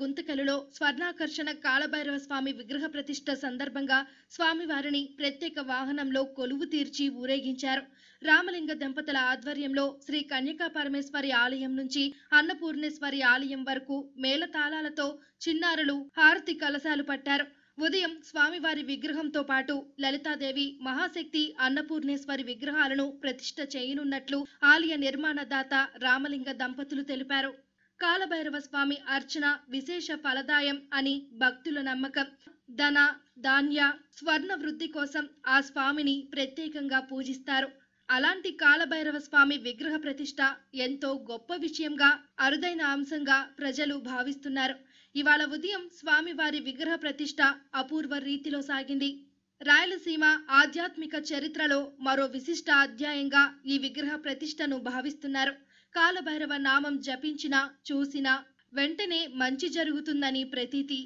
గుంతకలులో స్వర్ణాకర్షణ కాళభైరవ స్వామి విగ్రహ ప్రతిష్ఠ సందర్భంగా స్వామివారిని ప్రత్యేక వాహనంలో కొలువు తీర్చి ఊరేగించారు రామలింగ దంపతుల ఆధ్వర్యంలో శ్రీ కన్యకా పరమేశ్వరి ఆలయం నుంచి అన్నపూర్ణేశ్వరి ఆలయం వరకు మేళతాళాలతో చిన్నారులు హారతి కలశాలు పట్టారు ఉదయం స్వామివారి విగ్రహంతో పాటు లలితాదేవి మహాశక్తి అన్నపూర్ణేశ్వరి విగ్రహాలను ప్రతిష్ఠ చేయనున్నట్లు ఆలయ నిర్మాణదాత రామలింగ దంపతులు తెలిపారు కాలభైరవ స్వామి అర్చన విశేష ఫలదాయం అని భక్తుల నమ్మకం ధన ధాన్య స్వర్ణ వృద్ధి కోసం ఆ స్వామిని ప్రత్యేకంగా పూజిస్తారు అలాంటి కాలభైరవ స్వామి విగ్రహ ప్రతిష్ట ఎంతో గొప్ప విషయంగా అరుదైన అంశంగా ప్రజలు భావిస్తున్నారు ఇవాళ ఉదయం స్వామివారి విగ్రహ ప్రతిష్ట అపూర్వ రీతిలో సాగింది రాయలసీమ ఆధ్యాత్మిక చరిత్రలో మరో విశిష్ట అధ్యాయంగా ఈ విగ్రహ ప్రతిష్టను భావిస్తున్నారు కాలభైరవ నామం జపించినా చూసినా వెంటనే మంచి జరుగుతుందని ప్రతీతి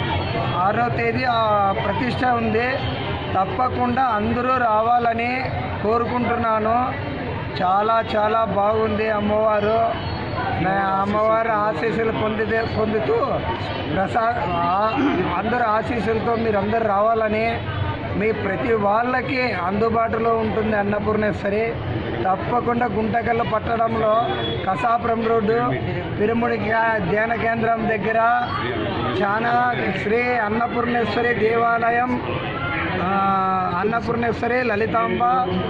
ఆరో తేదీ ఆ ప్రతిష్ట ఉంది తప్పకుండా అందరూ రావాలని కోరుకుంటున్నాను చాలా చాలా బాగుంది అమ్మవారు నా అమ్మవారి ఆశీస్సులు పొందితే పొందుతూ ప్రసా ఆ- అందరు ఆశీస్సులతో మీరందరూ రావాలని మీ ప్రతి వాళ్ళకి అందుబాటులో ఉంటుంది అన్నపూర్ణేశ్వరి తప్పకుండా గుంటకల్లు పట్టణంలో కసాపురం రోడ్డు పిరుముడి ధ్యా- ధ్యాన కేంద్రం దగ్గర చాలా శ్రీ అన్నపూర్ణేశ్వరి దేవాలయం ఆ, అన్నపూర్ణేశ్వరి లలితాంబ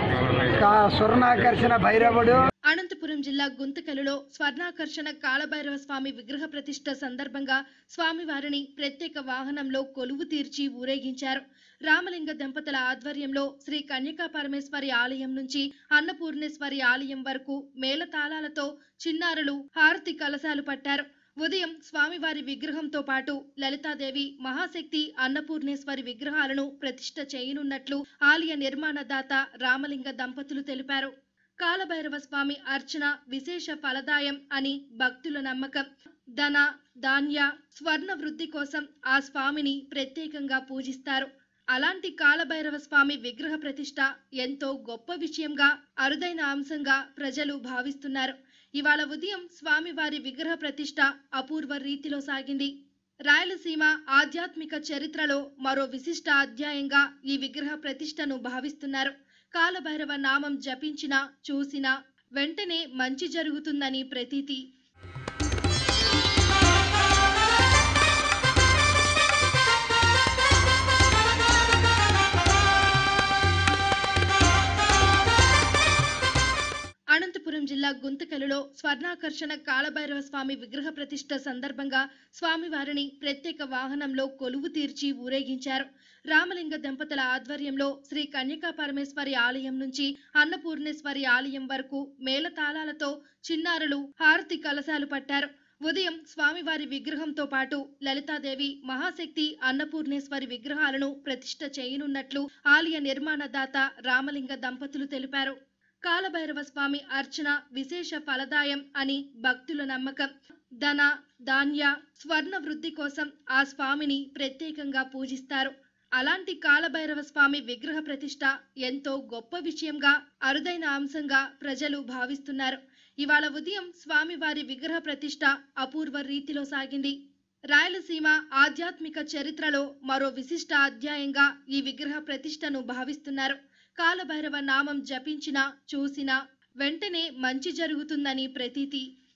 కా- స్వర్ణాకర్షణ భైరవుడు అనంతపురం జిల్లా గుంతకలులో స్వర్ణాకర్షణ కాళభైరవ స్వామి విగ్రహ ప్రతిష్ఠ సందర్భంగా స్వామివారిని ప్రత్యేక వాహనంలో కొలువు తీర్చి ఊరేగించారు రామలింగ దంపతుల ఆధ్వర్యంలో శ్రీ కన్యకా పరమేశ్వరి ఆలయం నుంచి అన్నపూర్ణేశ్వరి ఆలయం వరకు మేళతాళాలతో చిన్నారులు హారతి కలశాలు పట్టారు ఉదయం స్వామివారి విగ్రహంతో పాటు లలితాదేవి మహాశక్తి అన్నపూర్ణేశ్వరి విగ్రహాలను ప్రతిష్ఠ చేయనున్నట్లు ఆలయ నిర్మాణదాత రామలింగ దంపతులు తెలిపారు కాలభైరవ స్వామి అర్చన విశేష ఫలదాయం అని భక్తుల నమ్మకం ధన ధాన్య స్వర్ణ వృద్ధి కోసం ఆ స్వామిని ప్రత్యేకంగా పూజిస్తారు అలాంటి కాలభైరవ స్వామి విగ్రహ ప్రతిష్ట ఎంతో గొప్ప విషయంగా అరుదైన అంశంగా ప్రజలు భావిస్తున్నారు ఇవాళ ఉదయం స్వామివారి విగ్రహ ప్రతిష్ట అపూర్వ రీతిలో సాగింది రాయలసీమ ఆధ్యాత్మిక చరిత్రలో మరో విశిష్ట అధ్యాయంగా ఈ విగ్రహ ప్రతిష్టను భావిస్తున్నారు కాలభైరవ నామం జపించినా చూసినా వెంటనే మంచి జరుగుతుందని ప్రతీతి అనంతపురం జిల్లా గుంతకలులో స్వర్ణాకర్షణ కాళభైరవ స్వామి విగ్రహ ప్రతిష్ఠ సందర్భంగా స్వామివారిని ప్రత్యేక వాహనంలో కొలువు తీర్చి ఊరేగించారు రామలింగ దంపతుల ఆధ్వర్యంలో శ్రీ కన్యకా పరమేశ్వరి ఆలయం నుంచి అన్నపూర్ణేశ్వరి ఆలయం వరకు మేళతాళాలతో చిన్నారులు హారతి కలశాలు పట్టారు ఉదయం స్వామివారి విగ్రహంతో పాటు లలితాదేవి మహాశక్తి అన్నపూర్ణేశ్వరి విగ్రహాలను ప్రతిష్ఠ చేయనున్నట్లు ఆలయ నిర్మాణదాత రామలింగ దంపతులు తెలిపారు కాలభైరవ స్వామి అర్చన విశేష ఫలదాయం అని భక్తుల నమ్మకం ధన ధాన్య స్వర్ణ వృద్ధి కోసం ఆ స్వామిని ప్రత్యేకంగా పూజిస్తారు అలాంటి కాలభైరవ స్వామి విగ్రహ ప్రతిష్ట ఎంతో గొప్ప విషయంగా అరుదైన అంశంగా ప్రజలు భావిస్తున్నారు ఇవాళ ఉదయం స్వామివారి విగ్రహ ప్రతిష్ట అపూర్వ రీతిలో సాగింది రాయలసీమ ఆధ్యాత్మిక చరిత్రలో మరో విశిష్ట అధ్యాయంగా ఈ విగ్రహ ప్రతిష్టను భావిస్తున్నారు కాలభైరవ నామం జపించినా చూసినా వెంటనే మంచి జరుగుతుందని ప్రతీతి